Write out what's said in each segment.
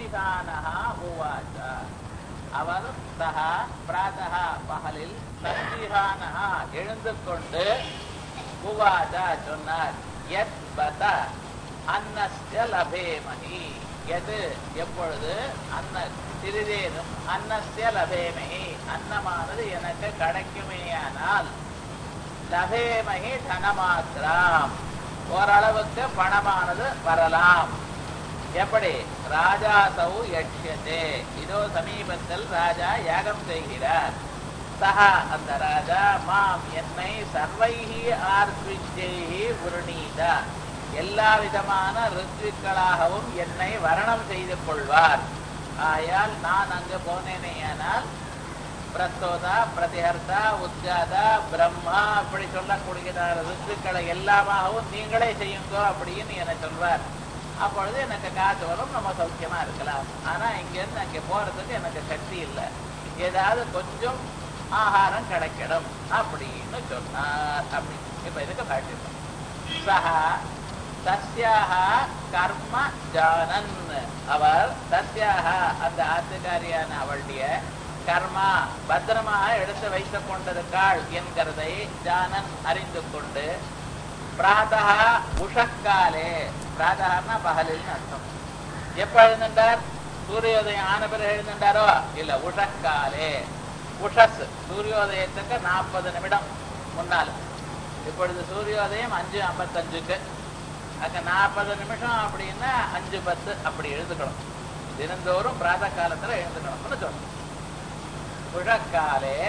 சஞ்சிகானஹா உவாச்ச அவர் சஹா பிராதஹா பகலில் சஞ்சிகானஹா எழுந்து கொண்டு உவாச்ச சொன்னார் எத் பத அன்னஸ்ய லபேமஹி எது எப்பொழுது அன்ன சிறிதேனும் அன்னஸ்ய லபேமஹி அன்னமானது எனக்கு கிடைக்குமேயானால் லபேமஹி தனமாத்திராம் ஓரளவுக்கு பணமானது வரலாம் எப்படி ராஜாசௌ யட்சியதே இதோ சமீபத்தில் ராஜா யாகம் செய்கிறார் சஹா அந்த ராஜா மாம் என்னை சர்வைஹி ஆர்த்விஜைஹி உருணீதா எல்லா விதமான ரித்விக்களாகவும் என்னை வரணம் செய்து கொள்வார் ஆயால் நான் அங்கு போனேனேயானால் பிரத்தோதா பிரதிஹர்த்தா உத்காதா பிரம்மா அப்படி சொல்லக்கூடிய ரித்துக்களை எல்லாமாகவும் நீங்களே செய்யுங்கோ அப்படின்னு என சொல்வார் அப்பொழுது எனக்கு காசு வரும் நம்ம சௌக்கியமா இருக்கலாம் ஆனா இங்க இருந்து அங்கே போறதுக்கு எனக்கு சக்தி இல்லை ஏதாவது கொஞ்சம் ஆகாரம் கிடைக்கணும் அப்படின்னு சொன்னார் அப்படி இப்ப இதுக்கு காட்டிருக்கோம் சஹா தஸ்யாக கர்ம ஜானன் அவர் தஸ்யாக அந்த ஆத்துக்காரியான அவளுடைய கர்மா பத்திரமாக எடுத்து வைத்துக் கொண்டிருக்காள் என்கிறதை ஜானன் அறிந்து கொண்டு பிராதா உஷக்காலே பிராதகன்னா பகலில் அர்த்தம் எப்ப எழுந்துட்டார் சூரியோதயம் ஆன பிறகு எழுந்துட்டாரோ இல்ல உஷக்காலே உஷஸ் சூரியோதயத்துக்கு நாற்பது நிமிடம் முன்னால் இப்பொழுது சூரியோதயம் அஞ்சு ஐம்பத்தஞ்சுக்கு அங்க நாற்பது நிமிஷம் அப்படின்னா அஞ்சு பத்து அப்படி எழுதுக்கணும் தினந்தோறும் பிராத காலத்துல எழுந்துக்கணும்னு சொல்லணும் உஷக்காலே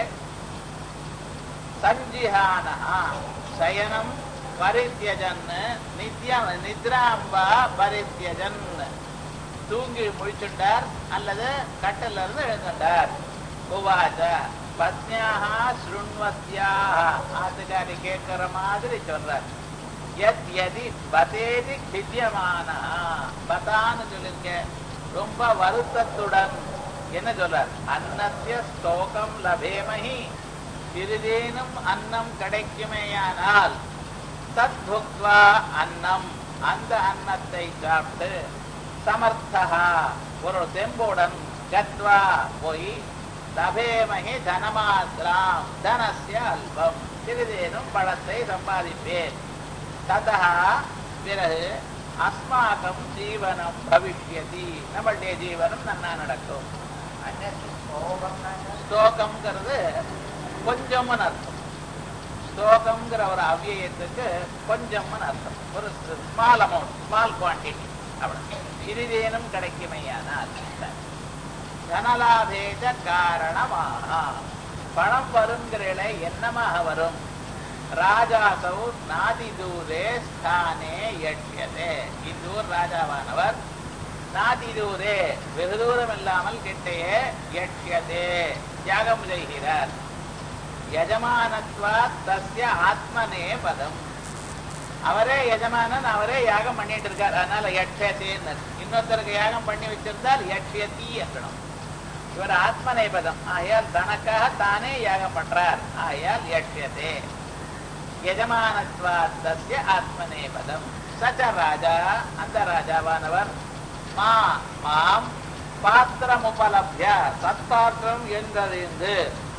சஞ்சிஹானஹா சயனம் பரித்தியஜன் நித்யம் நித்ராம்பா பரித்தியஜன் தூங்கி முழிச்சுட்டார் அல்லது கட்டில இருந்து எழுந்துட்டார் உவாச்ச பத்னியாக ஸ்ருண்வத்யாக ஆத்துக்காரி கேட்கிற மாதிரி சொல்றார் எத் எதி பதேதி கித்தியமான பதான்னு சொல்லிருக்க ரொம்ப வருத்தத்துடன் என்ன சொல்றார் அன்னத்திய ஸ்தோகம் லபேமஹி சிறிதேனும் அன்னம் கிடைக்குமேயானால் தத் புக்வா அன்னம் அந்த அன்னத்தை சாப்பிட்டு சமர்த்தகா ஒரு தெம்புடன் கத்வா போய் லபேமஹி தனமாத்திராம் தனசிய அல்பம் சிறிதேனும் பழத்தை சம்பாதிப்பேன் ததா பிறகு அஸ்மாக்கம் ஜீவனம் பவிஷ்யதி நம்மளுடைய ஜீவனம் நன்னா நடக்கும் ஸ்தோகம்ங்கிறது கொஞ்சம்னு அர்த்தம் ஸ்தோகம்ங்கிற ஒரு அவ்வியத்துக்கு கொஞ்சம்னு அர்த்தம் ஒரு ஸ்மால் அமௌண்ட் ஸ்மால் குவான்டிட்டி அப்படி சிறிதேனும் கிடைக்குமையானால் தனலாபேஜ காரணமாக பணம் வருங்கிற என்னமாக வரும் ராஜாசௌ நாதி தூரே ஸ்தானே யட்யதே இந்தூர் ராஜாவானவர் நாதி தூரே வெகு தூரம் இல்லாமல் கிட்டேயே யட்யதே தியாகம் செய்கிறார் யஜமானத்வா தஸ்ய ஆத்மனே பதம் அவரே எஜமானன் அவரே யாகம் பண்ணிட்டு இருக்கார் அதனால யட்சத்தேன்னு இன்னொருத்தருக்கு யாகம் பண்ணி வச்சிருந்தால் யட்சதி என்றணும் இவர் ஆத்மனை பதம் ஆயால் தனக்காக தானே யாகம் பண்றார் ஆயால் யட்சதே யஜமானத்வா தஸ்ய ஆத்மனே பதம் சச்ச ராஜா அந்த ராஜாவானவர் மா மாம் பாத்திரம் உபலப்ய சத்பாத்திரம் என்றறிந்து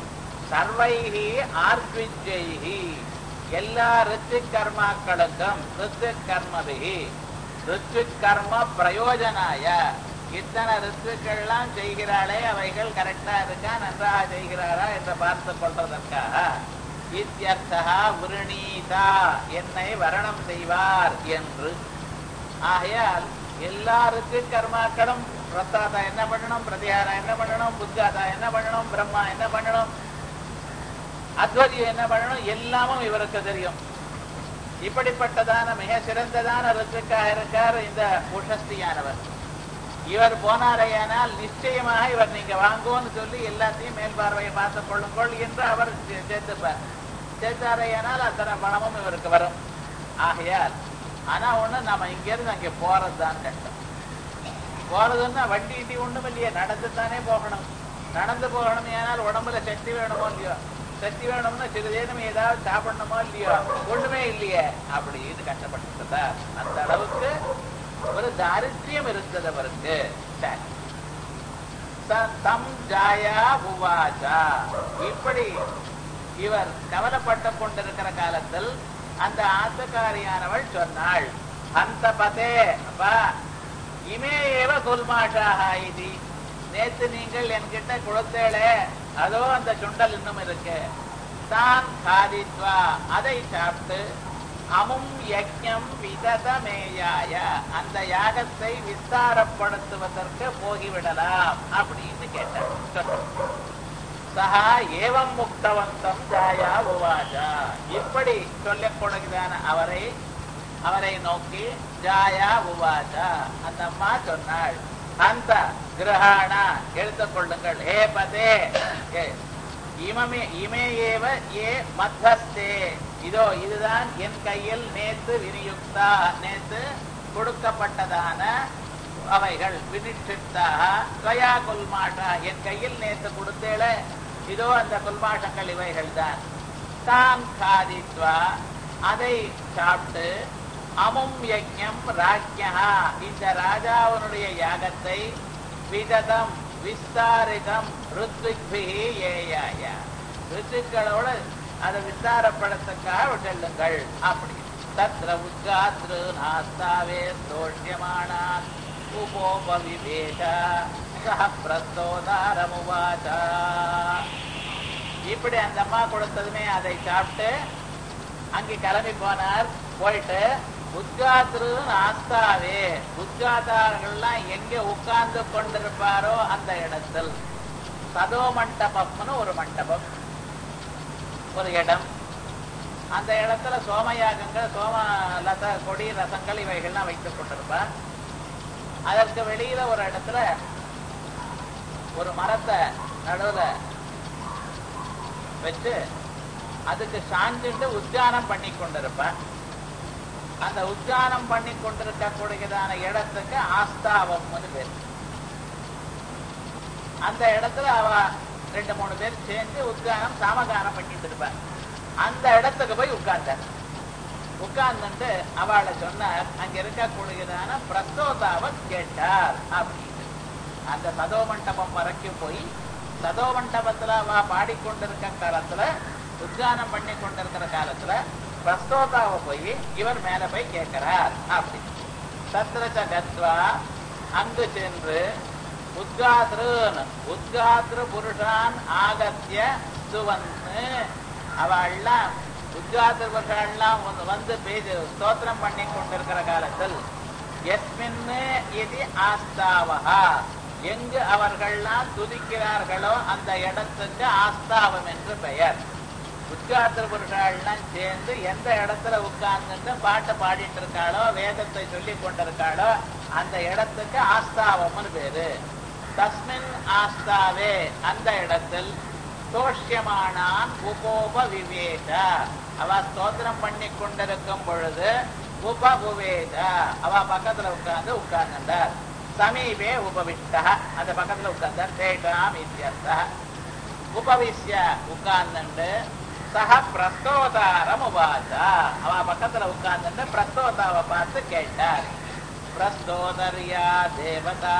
சர்வைகி ஆர்த்விஜைகி எல்லா ரித்து கர்மாக்களுக்கும் ரித்து கர்மபிகி ரித்து கர்ம பிரயோஜனாய இத்தனை ரித்துக்கள்லாம் செய்கிறாளே அவைகள் கரெக்டா இருக்கா நன்றாக செய்கிறாரா என்று பார்த்து கொள்வதற்காக இத்தியர்த்தா விருணீதா என்னை வரணம் செய்வார் என்று ஆகையால் எல்லா ரித்து கர்மாக்களும் பிரத்தாதா என்ன பண்ணணும் பிரதிகாரா என்ன பண்ணணும் புத்தாதா என்ன பண்ணணும் பிரம்மா என்ன பண்ணணும் அத்வதியம் என்ன பண்ணணும் எல்லாமும் இவருக்கு தெரியும் இப்படிப்பட்டதான மிக சிறந்ததான ரித்துக்காக இருக்கார் இந்த உஷஸ்தியானவர் இவர் போனாரையானால் நிச்சயமாக இவர் நீங்க வாங்குவோன்னு சொல்லி எல்லாத்தையும் மேல் பார்வையை பார்த்துக் கொள்ளுங்கள் என்று அவர் சே- சேர்த்துப்பார் சேர்த்தாரையானால் அத்தனை பணமும் இவருக்கு வரும் ஆகையால் ஆனா ஒண்ணு நம்ம இங்க இருந்து அங்கே போறதுதான் கஷ்டம் போறதுன்னா வண்டி இண்டி ஒண்ணும் இல்லையே நடந்து தானே போகணும் நடந்து போகணும் ஏனால் உடம்புல சக்தி வேணுமோ இல்லையோ சக்தி வேணும்னா சிறிதேனும் ஏதாவது சாப்பிடணுமோ இல்லையோ ஒண்ணுமே இல்லையே அப்படின்னு கஷ்டப்பட்டு அந்த அளவுக்கு ஒரு தாரித்யம் இருந்தது அவருக்கு சரி த- தம் ஜாயா உவாச்சா இப்படி இவர் கவலைப்பட்டு கொண்டிருக்கிற காலத்தில் அந்த ஆத்துக்காரியானவள் சொன்னாள் அந்த பதே அப்பா இமே ஏவ குல்மாஷாக இது நேத்து நீங்கள் என்கிட்ட கொடுத்தேளே அதோ அந்த சுண்டல் இன்னும் இருக்கு தான் காதித்வா அதை சாப்பிட்டு அமும் யஜ்ஞம் விததமேயாய அந்த யாகத்தை விஸ்தாரப்படுத்துவதற்கு போகிவிடலாம் அப்படின்னு கேட்டார் சொன்னார். சஹா ஏவம் முக்தவந்தம் ஜாயா உவாஜா இப்படி சொல்லிக் கொடுக்கிறான அவரை அவரை நோக்கி ஜாயா உவாஜா அந்த அம்மா சொன்னாள் அந்த கிரகாணா எடுத்துக் கொள்ளுங்கள் ஹே பதே ஏ, இமமே இமே ஏவ ஏ மத்தஸ்தே இதோ இதுதான் என் கையில் நேத்து வினியுக்தா நேத்து கொடுக்கப்பட்டதான அவைகள் வினிச்சித்தாக ஸ்வயா குல்மாஷா என் கையில் நேத்து கொடுத்தேள இதோ அந்த குல்மாஷங்கள் இவைகள் தான் தான் காதித்வா அதை சாப்பிட்டு அமும் யஜ்ஞம் ராஜ்யா இந்த ராஜாவினுடைய யாகத்தை விததம் விஸ்தாரிதம் ருத்விக்பிஹி ஏயாய ருத்துக்களோட அதை விஸ்தாரப்படுத்தக்காக செல்லுங்கள் அப்படி தத்ர உத்காத்ரு நாஸ்தாவே தோஷ்யமானான் உபோபவிவேஷ சஹ பிரஸ்தோதாரமுவாச்சா இப்படி அந்த அம்மா கொடுத்ததுமே அதை சாப்பிட்டு அங்கே கிளம்பி போனார் போயிட்டு உத்காத்ரு ஆஸ்தாவே உத்காதார்கள்லாம் எங்க உட்கார்ந்து கொண்டிருப்பாரோ அந்த இடத்தில் சதோ மண்டபம்னு ஒரு மண்டபம் ஒரு இடம் அந்த இடத்துல சோமயாகங்கள் சோம லத கொடி ரசங்கள் இவைகள்லாம் வைத்துக் கொண்டிருப்பார் அதற்கு வெளியில ஒரு இடத்துல ஒரு மரத்தை நடுவுல வச்சு அதுக்கு சாஞ்சிட்டு உத்தியானம் பண்ணி கொண்டிருப்பார் அந்த உத்தியானம் பண்ணி கொண்டிருக்கக்கூடியதான இடத்துக்கு ஆஸ்தாவம்னு பேர் அந்த இடத்துல அவ ரெண்டு மூணு பேர் சேர்ந்து உத்தியானம் சாமகானம் பண்ணிட்டு இருப்பார் அந்த இடத்துக்கு போய் உட்கார்ந்தார் உட்கார்ந்துட்டு அவளை சொன்னார் அங்க இருக்கக்கூடியதான பிரஸ்தோதாவை கேட்டார் அப்படின்னு அந்த சதோ மண்டபம் வரைக்கும் போய் சதோ மண்டபத்துல அவ பாடிக்கொண்டிருக்க காலத்துல உத்கானம் பண்ணி கொண்டிருக்கிற காலத்துல பிரஸ்தோதாவை போய் இவர் மேல போய் கேட்கிறார் அப்படி தத்ரச்ச கத்வா அங்கு சென்று உத்காத்ருன் உத்காத்ரு புருஷான் ஆகத்திய சுவன்னு அவள்லாம் உத்காத்ரு புருஷான்லாம் வந்து வந்து பேசி ஸ்தோத்திரம் பண்ணி கொண்டிருக்கிற காலத்தில் எஸ்மின்னு இது ஆஸ்தாவகா எங்கு அவர்கள்லாம் துதிக்கிறார்களோ அந்த இடத்துக்கு ஆஸ்தாவம் என்று பெயர் உத்காத்திர புருஷாள்லாம் சேர்ந்து எந்த இடத்துல உட்கார்ந்துட்டு பாட்டு பாடிட்டு இருக்காளோ வேதத்தை சொல்லி கொண்டிருக்காளோ அந்த இடத்துக்கு ஆஸ்தாவம்னு பேரு தஸ்மின் ஆஸ்தாவே அந்த இடத்தில் தோஷ்யமானான் உபோப விவேக அவ ஸ்தோத்திரம் பண்ணி கொண்டிருக்கும் பொழுது உபபுவேத அவ பக்கத்துல உட்கார்ந்து உட்கார்ந்தார் சமீபே உபவிஷ்ட அந்த பக்கத்துல உட்கார்ந்தார் தேஷாம் இத்தியர்த்தः உபவிஷ்ய உட்கார்ந்துண்டு சக பிரஸ்தோதாரம் உபாசா அவ பக்கத்துல உட்கார்ந்துட்டு பிரஸ்தோதாவை பார்த்து கேட்டார் பிரஸ்தோதர்யா தேவதா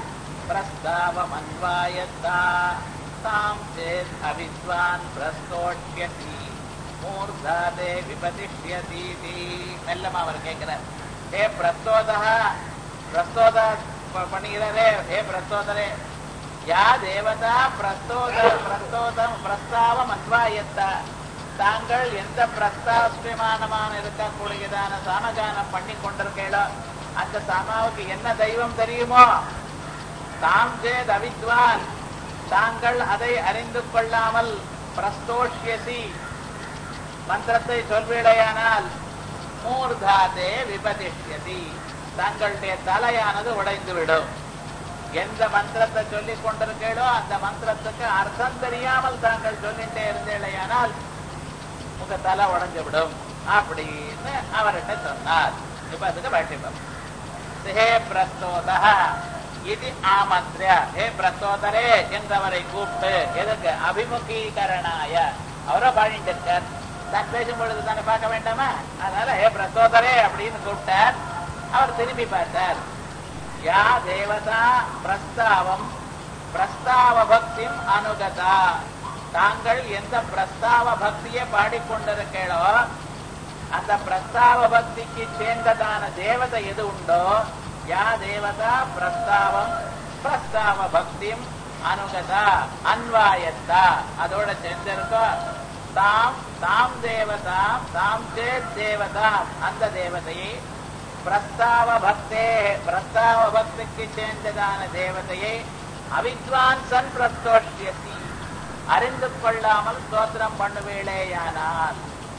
பிரஸ்தாவமன்வாயத்தா தாம் சேத் அவித்வான் பிரஸ்தோஷ்யதி மூர்தாதே விபதிஷ்யதீதி மெல்லமா அவர் கேட்கிறார் ஹே பிரஸ்தோதா பிரஸ்தோத ப- பண்ணுகிறாரே ஹே பிரஸ்தோதரே யா தேவதா பிரஸ்தோத பிரஸ்தோதம் பிரஸ்தாவம் அன்வாயத்தா தாங்கள் எந்த பிரஸ்தாஸ்பியமானமான இருக்கக்கூடியதான சாமகானம் பண்ணி கொண்டிருக்கீங்களோ அந்த சாமாவுக்கு என்ன தெய்வம் தெரியுமோ தாம் சேத் அவித்வான் தாங்கள் அதை அறிந்து கொள்ளாமல் பிரஸ்தோஷ்யசி மந்திரத்தை சொல்வீடையானால் மூர்தாதே விபதிஷ்யதி தங்களுடைய தலையானது உடைந்து விடும் எந்த மந்திரத்தை சொல்லிக் கொண்டிருக்கீங்களோ அந்த மந்திரத்துக்கு அர்த்தம் தெரியாமல் தாங்கள் சொல்லிட்டே இருந்தீழையானால் உங்க தலை உடைஞ்சு விடும் அப்படின்னு அவர்கிட்ட சொன்னார் இப்ப அதுக்கு பாட்டிப்போம் ஹே பிரஸ்தோதா இது ஆமந்திர ஹே பிரஸ்தோதரே என்றவரை கூப்பிட்டு எதுக்கு அபிமுகீகரணாய அவரோ பாடிட்டு இருக்கார் தான் பேசும் பொழுது தானே பார்க்க வேண்டாமா அதனால ஹே பிரஸ்தோதரே அப்படின்னு கூப்பிட்டார் அவர் திரும்பி பார்த்தார் யா தேவதா பிரஸ்தாவம் பிரஸ்தாவ பக்திம் அனுகதா தாங்கள் எந்த பிரஸ்தாவ பக்தியை பாடிக்கொண்டிருக்கீளோ அந்த பிரஸ்தாவ பக்திக்கு சேர்ந்ததான தேவதை எது உண்டோ யா தேவதா பிரஸ்தாவம் பிரஸ்தாவ பக்திம் அனுகதா அன்வாயத்தா அதோட சேர்ந்திருக்கோ தாம் தாம் தேவதாம் தாம் சேத் தேவதாம் அந்த தேவதையை பிரஸ்தாவ பக்தே பிரஸ்தாவ பக்திக்கு சேர்ந்ததான தேவதையை அவித்வான் சன் பிரத்தோஷ்யசி அறிந்து கொள்ளாமல் ஸ்தோத்திரம் பண்ணுவேளேயானால்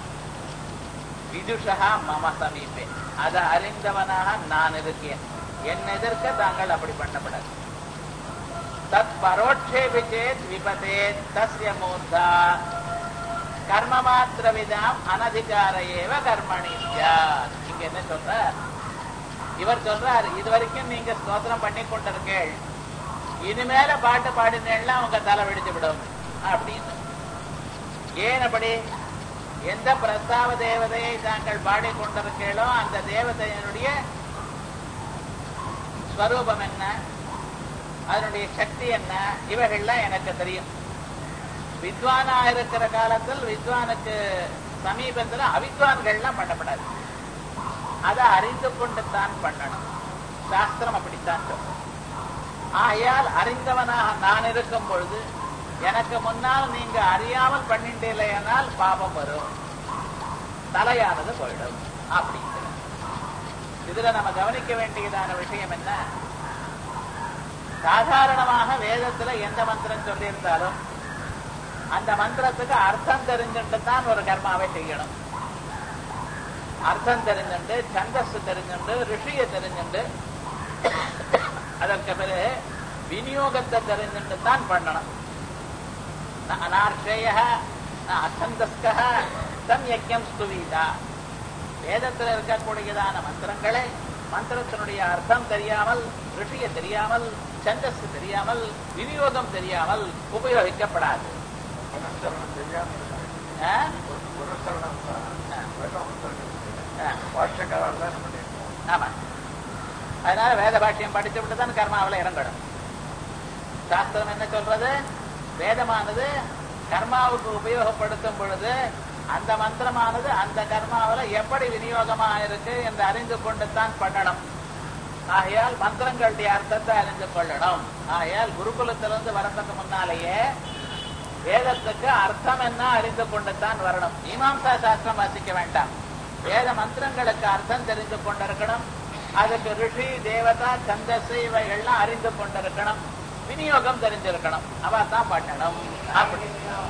விதுஷா மம சமீபே அதை அறிந்தவனாக நான் இருக்கேன் என் எதிர்க்க தாங்கள் அப்படி பண்ணப்படாது தத் பரோட்சேபி சேத் விபதே தஸ்ய மூர்த்தா கர்ம மாத்திர விதாம் அனதிகார ஏவ கர்மணி சியாத். இங்க என்ன சொல்றார் இவர் சொல்றார் இது வரைக்கும் நீங்க ஸ்தோத்திரம் பண்ணி கொண்டிருக்கேள் இனிமேல பாட்டு பாடினேன்னா உங்க தலை வெடிச்சு விடும் அப்படின்னு ஏன் அப்படி எந்த பிரஸ்தாவ தேவதையை தாங்கள் பாடிக்கொண்டிருக்கீளோ அந்த தேவதையினுடைய ஸ்வரூபம் என்ன அதனுடைய சக்தி என்ன இவைகள்லாம் எனக்கு தெரியும் வித்வானா இருக்கிற காலத்தில் வித்வானுக்கு சமீபத்தில் அவித்வான்கள்லாம் பண்ணப்படாது அதை அறிந்து கொண்டு தான் பண்ணணும் சாஸ்திரம் அப்படித்தான் சொல்லும் ஆகையால் அறிந்தவனாக நான் இருக்கும் பொழுது எனக்கு முன்னால் நீங்க அறியாமல் பண்ணிட்டீர்களேனால் பாபம் வரும் தலையானது போயிடும் அப்படிங்கிற இதுல நம்ம கவனிக்க வேண்டியதான விஷயம் என்ன சாதாரணமாக வேதத்துல எந்த மந்திரம் சொல்லியிருந்தாலும் அந்த மந்திரத்துக்கு அர்த்தம் தெரிஞ்சுட்டு தான் ஒரு கர்மாவை செய்யணும் அர்த்தம் தெரிஞ்சுண்டு சந்தஸ் தெரிஞ்சுண்டு ரிஷியை தெரிஞ்சுண்டு அதற்கு பிறகு விநியோகத்தை தெரிஞ்சுட்டு தான் பண்ணணும் ந அனார்ஷய ந அசந்தஸ்க தம் யஜ்யம் ஸ்துவீதா வேதத்தில் இருக்கக்கூடியதான மந்திரங்களை மந்திரத்தினுடைய அர்த்தம் தெரியாமல் ரிஷியை தெரியாமல் சந்தஸ் தெரியாமல் விநியோகம் தெரியாமல் உபயோகிக்கப்படாது புனஸ்தரணம் தெரியாம இருக்காங்க. ஆ? ஒரு புனஸ்தரணம் தான். ஆ. வேதம் புத்தகம். ஆ. பாஷ்யக்காரர் தான் பண்ணியிருக்கோம். ஆமா அதனால வேத பாஷ்யம் படிச்சு விட்டு தான் கர்மாவில் இறங்கணும் சாஸ்திரம் என்ன சொல்றது வேதமானது கர்மாவுக்கு உபயோகப்படுத்தும் பொழுது அந்த மந்திரமானது அந்த கர்மாவில் எப்படி விநியோகமாக இருக்கு என்று அறிந்து கொண்டு தான் பண்ணணும் ஆகையால் மந்திரங்களுடைய அர்த்தத்தை அறிந்து கொள்ளணும் ஆகையால் குருகுலத்திலிருந்து வரதுக்கு முன்னாலேயே வேதத்துக்கு அர்த்தம் என்ன அறிந்து கொண்டு தான் வரணும் மீமாம்சா சாஸ்திரம் வாசிக்க வேண்டாம் வேத மந்திரங்களுக்கு அர்த்தம் தெரிந்து கொண்டிருக்கணும் அதுக்கு ரிஷி தேவதா சந்தஸ் இவைகள்லாம் அறிந்து கொண்டிருக்கணும் விநியோகம் தெரிஞ்சிருக்கணும் அவ தான் பண்ணணும் அப்படி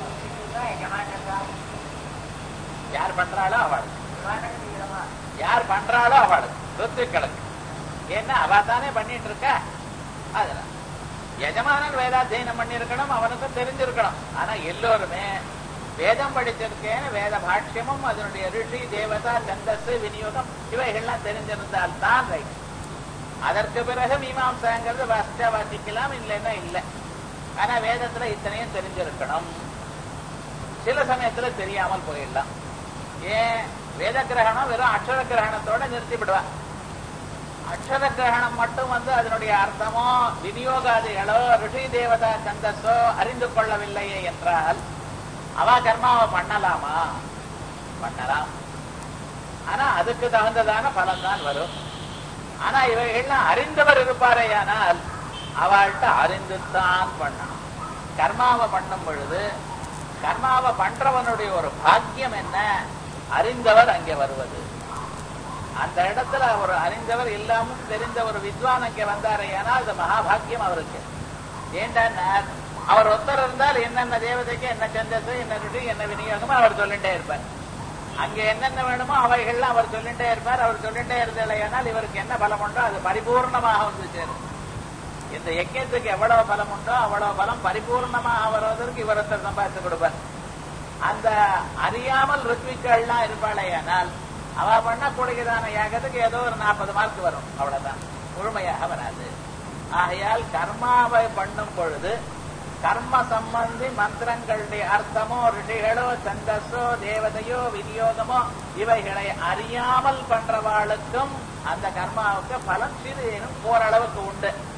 யார் பண்றாளோ அவள் யார் பண்றாளோ அவள் சொத்துக்களுக்கு ஏன்னா அவ தானே பண்ணிட்டு இருக்க அதெல்லாம் எஜமானன் வேதாத்தியனம் பண்ணியிருக்கணும் அவனுக்கு தெரிஞ்சிருக்கணும் ஆனா எல்லோருமே வேதம் படிச்சிருக்கேன்னு வேத பாஷ்யமும் அதனுடைய ரிஷி தேவதா சந்தஸ் விநியோகம் இவைகள்லாம் தெரிஞ்சிருந்தால் தான் ரைட் அதற்கு பிறகு மீமாம்சாங்கிறது வாசிச்சா வாசிக்கலாம் இல்லைன்னா இல்லை ஆனா வேதத்துல இத்தனையும் தெரிஞ்சிருக்கணும் சில சமயத்துல தெரியாமல் போயிடலாம் ஏன் வேத கிரகணம் வெறும் அக்ஷர கிரகணத்தோட நிறுத்தி விடுவா அக்ஷர கிரகணம் மட்டும் வந்து அதனுடைய அர்த்தமோ விநியோகாதிகளோ ரிஷி தேவதா சந்தஸோ அறிந்து கொள்ளவில்லையே என்றால் அவ கர்மாவை பண்ணலாமா பண்ணலாம் ஆனா அதுக்கு தகுந்ததான பலன் தான் வரும் ஆனா இவைகள்லாம் அறிந்தவர் இருப்பாரேயானால் அவள்கிட்ட அறிந்துத்தான் பண்ணணும் கர்மாவை பண்ணும் பொழுது கர்மாவை பண்றவனுடைய ஒரு பாக்கியம் என்ன அறிந்தவர் அங்கே வருவது அந்த இடத்துல ஒரு அறிந்தவர் இல்லாமல் தெரிந்த ஒரு வித்வான் அங்கே வந்தாரேயானால் அது மகாபாக்கியம் அவருக்கு ஏண்டா அவர் ஒருத்தர் இருந்தால் என்னென்ன தேவதைக்கு என்ன சந்தஸ் என்ன ருடி என்ன விநியோகமோ அவர் சொல்லிட்டே இருப்பார் அங்க என்னென்ன வேணுமோ அவைகள்லாம் அவர் சொல்லிட்டே இருப்பார் அவர் சொல்லிட்டே இருந்தலையானால் இவருக்கு என்ன பலம் உண்டோ அது பரிபூர்ணமாக வந்து சேரும் இந்த யஜ்யத்துக்கு எவ்வளவு பலம் உண்டோ அவ்வளவு பலம் பரிபூர்ணமாக வருவதற்கு இவர் ஒருத்தர் சம்பாதித்து கொடுப்பார் அந்த அறியாமல் ருத்விக்கள்லாம் இருப்பாளேயானால் அவ பண்ணக்கூடியதான யாகத்துக்கு ஏதோ ஒரு நாற்பது மார்க் வரும் அவ்வளவுதான் முழுமையாக வராது ஆகையால் கர்மாவை பண்ணும் பொழுது கர்ம சம்பந்தி மந்திரங்களுடைய அர்த்தமோ ரிஷிகளோ சந்தஸோ தேவதையோ விநியோகமோ இவைகளை அறியாமல் பண்றவாளுக்கும் அந்த கர்மாவுக்கு பலம் சிறிதேனும் ஓரளவுக்கு உண்டு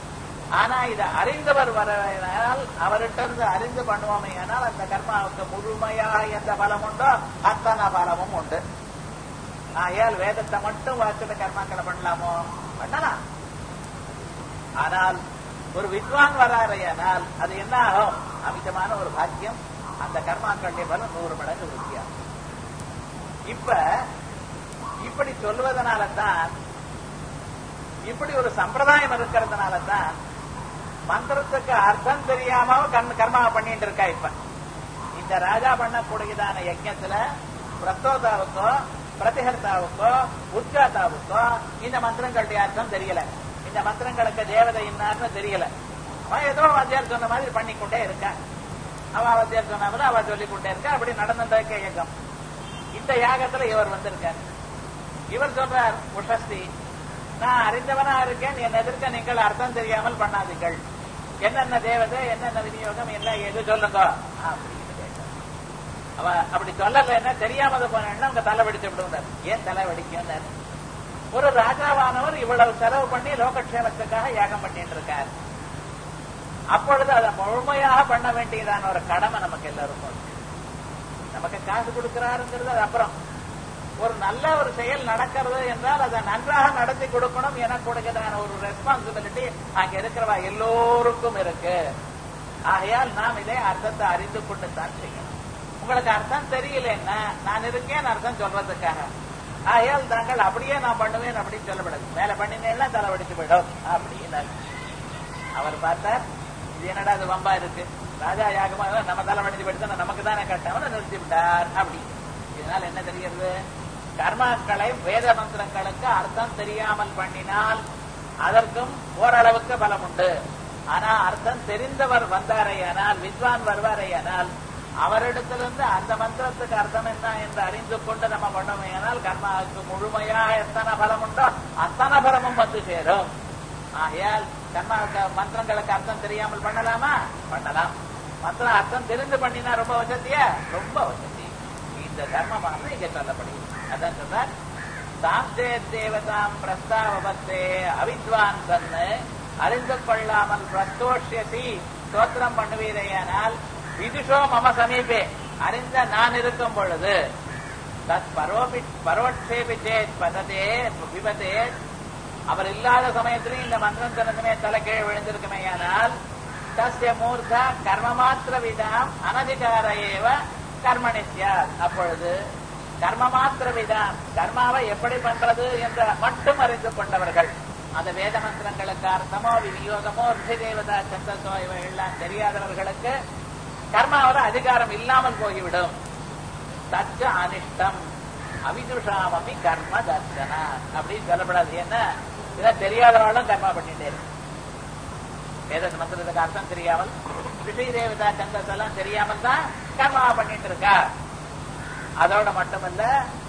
ஆனா இதை அறிந்தவர் வரனால் அவர்கிட்ட இருந்து அறிந்து பண்ணுவோமே ஆனால் அந்த கர்மாவுக்கு முழுமையாக எந்த பலம் உண்டோ அத்தனை பலமும் உண்டு ஆகையால் வேதத்தை மட்டும் வாசித்த கர்மாக்களை பண்ணலாமோ பண்ணலாம் ஆனால் ஒரு வித்வான் வராரையானால் அது என்ன ஆகும் அமிதமான ஒரு பாக்கியம் அந்த கர்மாக்களுடைய பலம் நூறு மடங்கு விருத்தியாகும் இப்ப இப்படி சொல்வதனால தான் இப்படி ஒரு சம்பிரதாயம் இருக்கிறதுனால தான் மந்திரத்துக்கு அர்த்தம் தெரியாம கண் கர்மாவை பண்ணிட்டு இருக்கா இப்ப இந்த ராஜா பண்ணக்கூடியதான யஜ்யத்துல பிரஸ்தோதாவுக்கோ பிரதிஹர்த்தாவுக்கோ உத்காத்தாவுக்கோ இந்த மந்திரங்களுடைய அர்த்தம் தெரியல இந்த மந்திரங்களுக்கு தேவதை இன்னார்னு தெரியல அவன் ஏதோ வாத்தியார் சொன்ன மாதிரி பண்ணிக்கொண்டே இருக்கா அவ வாத்தியார் சொன்ன மாதிரி அவ சொல்லிக் கொண்டே இருக்கா அப்படி நடந்திருக்க இயக்கம் இந்த யாகத்துல இவர் வந்திருக்கார் இவர் சொல்றார் உஷஸ்தி நான் அறிந்தவனா இருக்கேன் என் எதிர்க்க நீங்கள் அர்த்தம் தெரியாமல் பண்ணாதீர்கள் என்னென்ன தேவதை என்னென்ன விநியோகம் என்ன எது சொல்லுங்க அப்படின்னு கேட்டார். அவ அப்படி சொல்லல என்ன தெரியாம போனா உங்க தலை வெடிச்சு விடுவார் ஏன் தலை வெடிக்கும் ஒரு ராஜாவானவர் இவ்வளவு செலவு பண்ணி லோகக்ஷேமத்துக்காக யாகம் பண்ணிட்டு இருக்கார் அப்பொழுது அதை முழுமையாக பண்ண வேண்டியதான ஒரு கடமை நமக்கு எல்லாருக்கும் இருக்கு. நமக்கு காசு கொடுக்கிறாருங்கிறது அது அப்புறம் ஒரு நல்ல ஒரு செயல் நடக்கிறது என்றால் அதை நன்றாக நடத்தி கொடுக்கணும் என கொடுக்கிறதான ஒரு ரெஸ்பான்சிபிலிட்டி அங்க இருக்கிறவா எல்லோருக்கும் இருக்கு ஆகையால் நாம் இதை அர்த்தத்தை அறிந்து கொண்டு தான் செய்யணும் உங்களுக்கு அர்த்தம் தெரியலன்னா நான் இருக்கேன் அர்த்தம் சொல்றதுக்காக ஆகையால் தாங்கள் அப்படியே நான் பண்ணுவேன் அப்படின்னு சொல்லப்படாது மேல பண்ணினேன்னா தலை வெடிச்சு போயிடும் அப்படின்னு அவர் பார்த்தார் இது என்னடா அது வம்பா இருக்கு ராஜா யாகமா நம்ம தலை வெடிச்சு போயிட்டு நமக்கு தானே கட்டவன நிறுத்தி விட்டார் அப்படி இதனால என்ன தெரிகிறது கர்மாக்களை வேத மந்திரங்களுக்கு அர்த்தம் தெரியாமல் பண்ணினால் அதற்கும் ஓரளவுக்கு பலம் உண்டு ஆனா அர்த்தம் தெரிந்தவர் வந்தாரையானால் வித்வான் வருவாரையானால் அவரிடத்திலிருந்து அந்த மந்திரத்துக்கு அர்த்தம் என்ன என்று அறிந்து கொண்டு நம்ம பண்ணோமேனால் கர்மாவுக்கு முழுமையாக எத்தனை பலம் உண்டோ அத்தனை பலமும் வந்து சேரும் ஆகையால் கர்மாவுக்கு மந்திரங்களுக்கு அர்த்தம் தெரியாமல் பண்ணலாமா பண்ணலாம் மந்திரம் அர்த்தம் தெரிந்து பண்ணினா ரொம்ப வசதியா ரொம்ப வசதி இந்த தர்மமானது இங்க சொல்லப்படுகிறது அதான் சொன்னார் சாந்தே தேவதாம் பிரஸ்தாவபத்தே அவித்வான் தன்னு அறிந்து கொள்ளாமல் பிரஸ்தோஷ்யசி ஸ்தோத்திரம் பண்ணுவீரையானால் விதுஷோ மம சமீபே அறிந்த நான் இருக்கும் பொழுது தத் பரோபி பரோட்சேபி சேத் பததே விபதே அவர் இல்லாத சமயத்திலும் இந்த மந்திரம் திறந்துமே தலை கீழே விழுந்திருக்குமேயானால் தஸ்ய மூர்த்தா கர்ம மாத்திர விதாம் அனதிகார ஏவ கர்மணி சியாத் அப்பொழுது கர்ம மாத்திர விதாம் கர்மாவை எப்படி பண்றது என்ற மட்டும் அறிந்து கொண்டவர்கள் அந்த வேத மந்திரங்களுக்கு அர்த்தமோ விநியோகமோ ரிஷி தேவதா சந்தசோ இவை எல்லாம் தெரியாதவர்களுக்கு கர்மாவோட அதிகாரம் இல்லாமல் போய்விடும் தச்ச அனிஷ்டம் அவிதுஷாமபி கர்ம தர்சன அப்படின்னு சொல்லப்படாது என்ன இதான் தெரியாதவர்களும் கர்மா பண்ணிட்டே இருக்கு வேத மந்திரத்துக்கு அர்த்தம் தெரியாமல் ரிஷி தேவதா சந்தஸ் எல்லாம் தெரியாமல் தான் கர்மா பண்ணிட்டு இருக்கா அதோட மட்டுமல்ல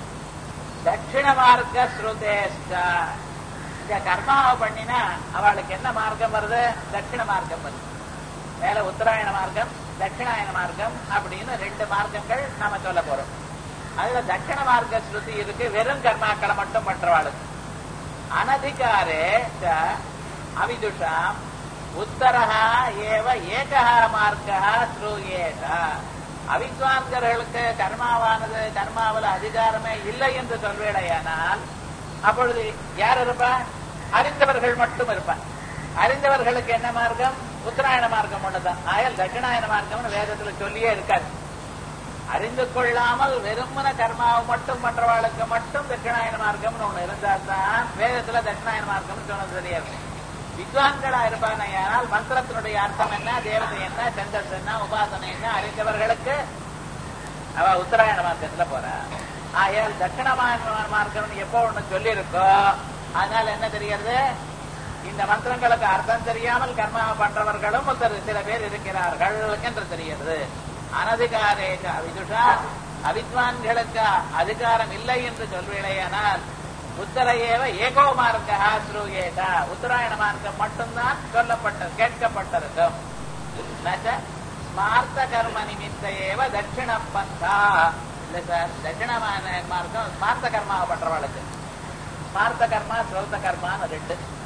தட்சிண மார்க்க ஸ்ருதேஷ்டா இந்த கர்மாவை பண்ணினா அவளுக்கு என்ன மார்க்கம் வருது தட்சிண மார்க்கம் வருது மேல உத்தராயண மார்க்கம் தட்சிணாயன மார்க்கம் அப்படின்னு ரெண்டு மார்க்கங்கள் நாம சொல்ல போறோம் அதுல தட்சிண மார்க்க ஸ்ருதி இருக்கு வெறும் கர்மாக்களை மட்டும் பண்றவாளுக்கு அனதிகாரே ச அவிதுஷாம் உத்தரஹா ஏவ ஏகா மார்க்கா ஸ்ரூயேத அவித்வான்கர்களுக்கு கர்மாவானது கர்மாவில் அதிகாரமே இல்லை என்று சொல்வேடையானால் அப்பொழுது யார் இருப்பா அறிந்தவர்கள் மட்டும் இருப்பார் அறிந்தவர்களுக்கு என்ன மார்க்கம் உத்தராயண மார்க்கம் ஒண்ணுதான் ஆயல் தட்சிணாயன மார்க்கம்னு வேதத்துல சொல்லியே இருக்காது அறிந்து கொள்ளாமல் வெறுமன கர்மாவை மட்டும் பண்றவாளுக்கு மட்டும் தட்சிணாயன மார்க்கம்னு ஒண்ணு இருந்தா தான் வேதத்துல தட்சிணாயன மார்க்கம்னு சொன்னது தெரியாது வித்வான்களா இருப்பானால் மந்திரத்தினுடைய அர்த்தம் என்ன தேவதை என்ன சந்தஸ் என்ன உபாசனை என்ன அறிந்தவர்களுக்கு அவ உத்தராயண மார்க்கத்துல போறா ஆயால் தட்சிணமான மார்க்கம் எப்போ ஒண்ணு சொல்லி இருக்கோ அதனால என்ன தெரிகிறது இந்த மந்திரங்களுக்கு அர்த்தம் தெரியாமல் கர்மா பண்றவர்களும் ஒருத்தர் சில பேர் இருக்கிறார்கள் என்று தெரிகிறது அனதிகாரேக அவிதுஷா அவித்வான்களுக்கு அதிகாரம் இல்லை என்று சொல்வேளையானால் உத்தரையேவ ஏகோ மார்க்கா ஸ்ரூயேதா உத்தராயண மார்க்கம் மட்டும்தான் சொல்லப்பட்ட கேட்கப்பட்டிருக்கும் நச்ச ஸ்மார்த்த கர்ம நிமித்த ஏவ தட்சிண பந்தா இல்ல சார் தட்சிணமான மார்க்கம் ஸ்மார்த்த கர்மாவை பண்றவளுக்கு ஸ்மார்த்த கர்மா ஸ்ரௌத்த கர்மான்னு ரெண்டு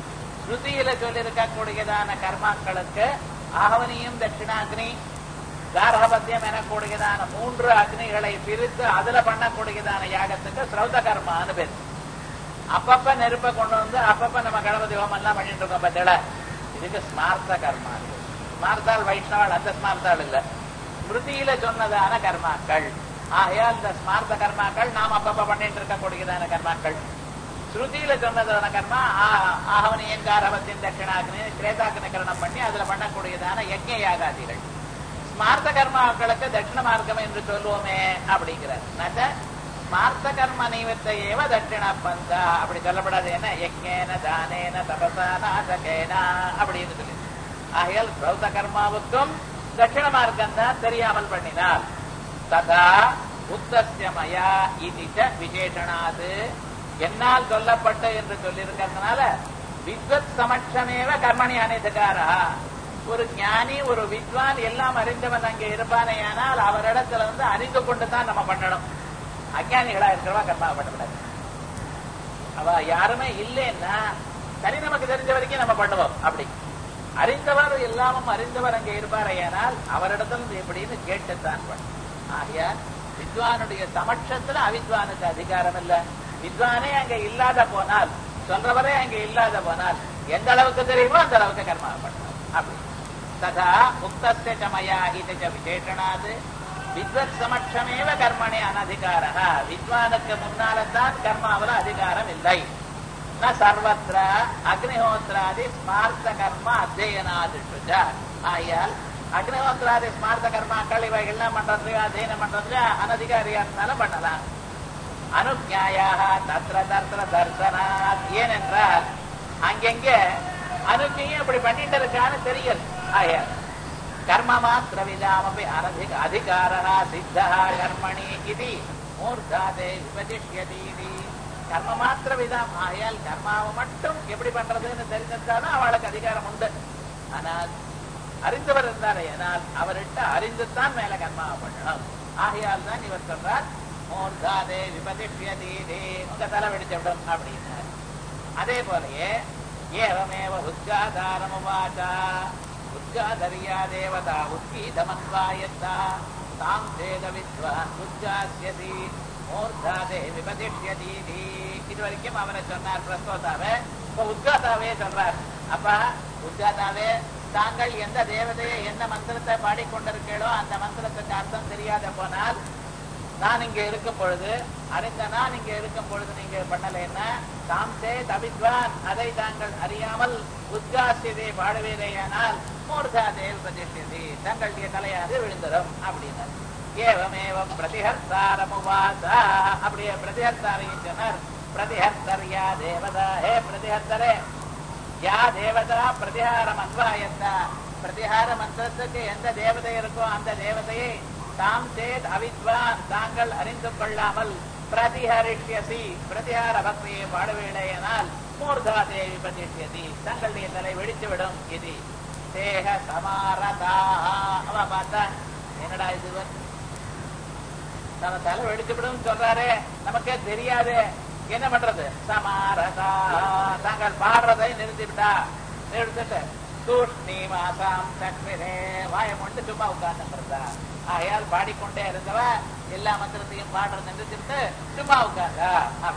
ஸ்ருதியில சொல்லியிருக்கக்கூடியதான கர்மாக்களுக்கு ஆகவனியும் தட்சிணாக்னி கார்ஹபத்தியம் எனக்கூடியதான மூன்று அக்னிகளை பிரித்து அதுல பண்ணக்கூடியதான யாகத்துக்கு ஸ்ரௌத கர்மான்னு பேர் அப்பப்ப நெருப்ப கொண்டு வந்து அப்பப்ப நம்ம கணபதி ஹோமம் எல்லாம் பண்ணிட்டு இருக்கோம் பத்தில இதுக்கு ஸ்மார்த்த கர்மா ஸ்மார்த்தாள் வைஷ்ணவாள் அந்த ஸ்மார்த்தாள் இல்ல ஸ்மிருதியில சொன்னதான கர்மாக்கள் ஆகையால் இந்த ஸ்மார்த்த கர்மாக்கள் நாம் அப்பப்ப பண்ணிட்டு இருக்கக்கூடியதான கர்மாக்கள் ஸ்ருதியில சொன்னதான கர்மா ஆகவனியன் காரவத்தின் தட்சிணாக்னி கிரேதாக்னி கரணம் பண்ணி அதுல பண்ணக்கூடியதான யஜ்ய யாகாதிகள் ஸ்மார்த்த கர்மாக்களுக்கு தட்சிண மார்க்கம் என்று சொல்லுவோமே அப்படிங்கிறார் ஸ்மார்த்த கர்ம நிமித்த ஏவ தட்சிண பந்தா அப்படி சொல்லப்படாது என்ன யஜ்ஞேன தானேன தபசா நாசகேனா அப்படின்னு சொல்லி ஆகையால் ஸ்ரௌத கர்மாவுக்கும் தட்சிண மார்க்கம் தான் தெரியாமல் பண்ணினார் ததா உத்தஸ்ய மயா இது விசேஷனாது என்னால் சொல்லப்பட்ட என்று சொல்லியிருக்கிறதுனால வித்வத் சமட்சமேவ கர்மணி அனைத்துக்காரா ஒரு ஞானி ஒரு வித்வான் எல்லாம் அறிந்தவன் அங்கே இருப்பானேயானால் அவரிடத்துல வந்து அறிந்து கொண்டு தான் நம்ம பண்ணணும் அஜானிகளா இருக்கிறவா கர்மா பண்ணக்கூடாது அவ யாருமே இல்லைன்னா சரி நமக்கு தெரிஞ்ச வரைக்கும் நம்ம பண்ணுவோம் அப்படி அறிந்தவர் எல்லாமும் அறிந்தவர் அங்கே இருப்பாரையானால் அவரிடத்துல எப்படின்னு கேட்டுத்தான் பண்ணும் ஆகையா வித்வானுடைய சமட்சத்துல அவித்வானுக்கு அதிகாரம் இல்ல வித்வானே அங்க இல்லாத போனால் சொல்றவரே அங்க இல்லாத போனால் எந்த அளவுக்கு தெரியுமோ அந்த அளவுக்கு கர்மா பண்ணணும் அப்படி ததா உக்தஸ்ய சமயா இது விசேஷனாது வித்வத் சமட்சமேவ கர்மணி அனதிகார வித்வானுக்கு முன்னால்தான் கர்மாவில் அதிகாரம் இல்லை ந சர்வத்திர அக்னிஹோத்திராதி ஸ்மார்த்த கர்ம அத்தியனாதிஷு ஆயால் அக்னிஹோத்திராதி ஸ்மார்த்த கர்மாக்கள் இவைகள்லாம் பண்றது அத்தியனம் பண்றதுல அனதிகாரியா இருந்தாலும் பண்ணலாம் அனுஜாயாக தத்திர தத்திர தர்சனாத் ஏனென்றால் அங்கெங்க அனுஜையும் அப்படி பண்ணிட்டு இருக்கான்னு தெரியும் ஆயால் கர்ம மாத்திர விதாமபி அனதிக அதிகாரா சித்தா கர்மணி இது மூர்தாதே விபதிஷ்யதி கர்ம மாத்திர விதம் ஆயால் கர்மாவை மட்டும் எப்படி பண்றதுன்னு தெரிஞ்சிருந்தாலும் அவளுக்கு அதிகாரம் உண்டு ஆனால் அறிந்தவர் இருந்தாரே ஆனால் அவர்கிட்ட அறிந்துத்தான் மேல கர்மாவை பண்ணணும் ஆகையால் தான் இவர் சொல்றார் மூர்தாதே விபதிஷ்யதி உங்க தலை வெடிச்சு விடும் அப்படின்னு அதே போலயே ஏவமேவ உத்காதாரமுவாச்சா உத்காதரியா தேவதா உத்கீதமன்வாயத்தா தாம் சேத வித்வான் உத்காசியதி மூர்தாதே விபதிஷ்யதி இது வரைக்கும் அவரை சொன்னார் பிரஸ்தோதாவே இப்ப உத்காதாவே சொல்றார் அப்பா உத்காதாவே தாங்கள் எந்த தேவதையை எந்த மந்திரத்தை பாடிக்கொண்டிருக்கீளோ அந்த மந்திரத்துக்கு அர்த்தம் தெரியாத போனால் நான் இங்க இருக்கும் பொழுது அறிந்த நான் இங்க இருக்கும் பொழுது நீங்க பண்ணலைன்னா தாம்சே தவித்வான் அதை தாங்கள் அறியாமல் உத்காசியதை பாடுவீரையானால் மூர்தா தேவ் பிரதிஷ்யதி தங்களுடைய தலையாது விழுந்துடும் அப்படின்னு ஏவமேவம் பிரதிஹர்த்தாரமுவாசா அப்படியே பிரதிஹர்த்தாரையும் சொன்னார் பிரதிஹர்த்தர் யா தேவதா ஹே பிரதிஹர்த்தரே யா தேவதா பிரதிஹாரம் அன்வாயத்தா பிரதிஹார மந்திரத்துக்கு எந்த தேவதை இருக்கோ அந்த தேவதையை தாம் சேத் அவித்வான் தாங்கள் அறிந்து கொள்ளாமல் பிரதிஹரிஷ்யசி பிரதிஹார பக்தியை பாடுவேடையனால் மூர்தா தேவி பிரதிஷ்யதி தங்களுடைய தலை வெடித்துவிடும் இது தேக சமாரதா அவ பார்த்தா என்னடா இது நம்ம தலை வெடிச்சுவிடும் சொல்றாரு நமக்கே தெரியாது என்ன பண்றது சமாரதா தாங்கள் பாடுறதை நிறுத்திவிட்டா நிறுத்திட்டு தூஷ்ணி மாசாம் சக்மிரே வாயம் கொண்டு சும்மா உட்கார்ந்து ஆகையால் பாடிக்கொண்டே இருந்தவ எல்லா மந்திரத்தையும் பாடுறது நிறுத்திட்டு சும்மா உட்கார்ந்தா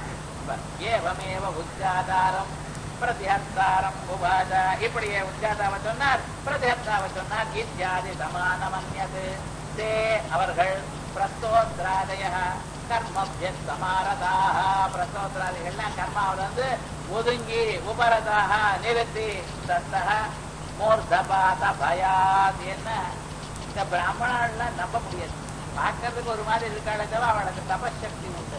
ஏவமேவ உச்சாதாரம் பிரதிஹர்த்தாரம் உபாத இப்படியே உச்சாதாவை சொன்னார் பிரதிஹர்த்தாவை சொன்னார் இத்தியாதி சமானமன்யது தே அவர்கள் பிரஸ்தோத்ராதய கர்மபிய சமாரதாக பிரஸ்தோத்ராதிகள்லாம் கர்மாவில் வந்து ஒதுங்கி உபரதாக நிறுத்தி தத்தக மூர்தபாத பயாத் என்ன இந்த பிராமணாலாம் நம்ப முடியாது பார்க்கறதுக்கு ஒரு மாதிரி இருக்காளே தவிர அவளுக்கு தபசக்தி உண்டு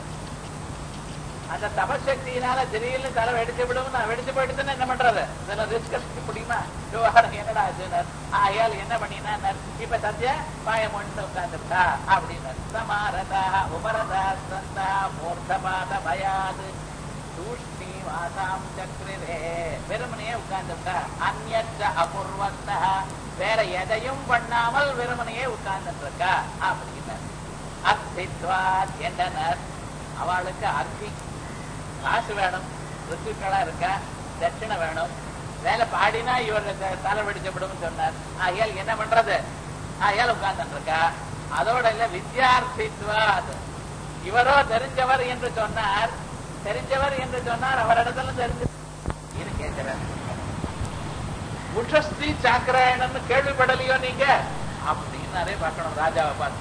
அந்த தபசக்தியினால திடீர்னு தலை வெடிச்சு விடும் நான் வெடிச்சு போயிட்டு என்ன பண்றது இதுல ரிஸ்க் எடுக்க முடியுமா விவகாரம் என்னடா ஆச்சுனர் ஆயால் என்ன பண்ணினா இப்ப சத்யா பாயம் ஒன்று உட்கார்ந்துட்டா அப்படின்னு சமாரதா உபரதா சந்தா மூர்த்தபாத பயாது தூஷ்ணி வாசாம் சக்ரிரே வெறுமனையே உட்கார்ந்துட்டா அந்நற்ற அபூர்வத்தா வேற எதையும் பண்ணாமல் வெறுமனையே உட்கார்ந்துட்டு இருக்கா அப்படின்னு அர்த்தித்வாத் என்றனர் அவளுக்கு அர்த்தி காசு வேணும் ரித்துக்களா இருக்கா தட்சிணை வேணும் மேல பாடினா இவர் த- தலை வெடிச்சப்படும் சொன்னார் ஆகையால் என்ன பண்றது ஆகையால் உட்கார்ந்துட்டு இருக்கா அதோட இல்ல வித்யார்த்தித்வாத் இவரோ தெரிஞ்சவர் என்று சொன்னார் தெரிஞ்சவர் என்று சொன்னார் அவரிடத்துல தெரிஞ்சு இது கேட்கிறார் உஷஸ்தி சாக்கராயணன்னு கேள்விப்படலையோ நீங்க அப்படின்னாரே பார்க்கணும் ராஜாவை பார்த்து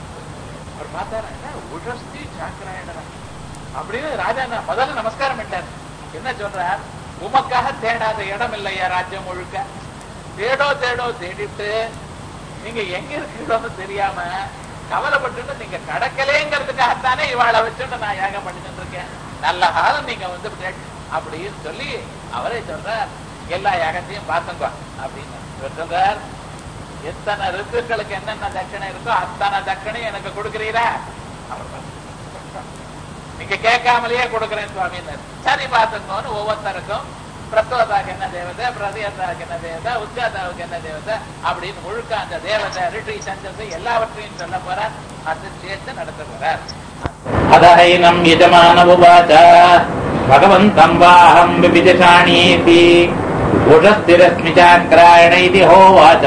அவர் பார்த்தாரு என்ன உஷஸ்தி சாக்கராயணன் அப்படின்னு ராஜா நான் முதல்ல நமஸ்காரம் பண்ணார் என்ன சொல்றார் உமக்காக தேடாத இடம் இல்லையா ராஜ்யம் முழுக்க தேடோ தேடோ தேடிட்டு நீங்க எங்க இருக்கீங்களோன்னு தெரியாம கவலைப்பட்டுட்டு நீங்க கடக்கலேங்கிறதுக்காகத்தானே இவாளை வச்சுட்டு நான் யாகம் பண்ணிட்டு இருக்கேன் நல்ல காலம் நீங்க வந்து விட்டேன் அப்படின்னு சொல்லி அவரே சொல்றார் எல்லா யாகத்தையும் பார்த்துங்க அப்படின்னு இவர் சொல்றார் எத்தனை ரித்துக்களுக்கு என்னென்ன தட்சணை இருக்கோ அத்தனை தட்சணையும் எனக்கு கொடுக்கிறீரா அவர் பார்த்தார். நீங்க கேட்காமலேயே கொடுக்கிறேன் சுவாமி சரி பார்த்துக்கோன்னு ஒவ்வொருத்தருக்கும் பிரத்தோதாக்கு என்ன தேவதை பிரதியத்தாவுக்கு என்ன தேவதை உத்காதாவுக்கு என்ன தேவதை அப்படின்னு முழுக்க அந்த தேவதை ரிட்ரி சந்தஸ் எல்லாவற்றையும் சொல்ல போறார் அது சேர்த்து நடத்த போறார் अदहैनम् यजमानमुवाच भगवन्तम् वाहम् विविदशाणीति उषस्तिरस्मि चाक्रायण इति होवाच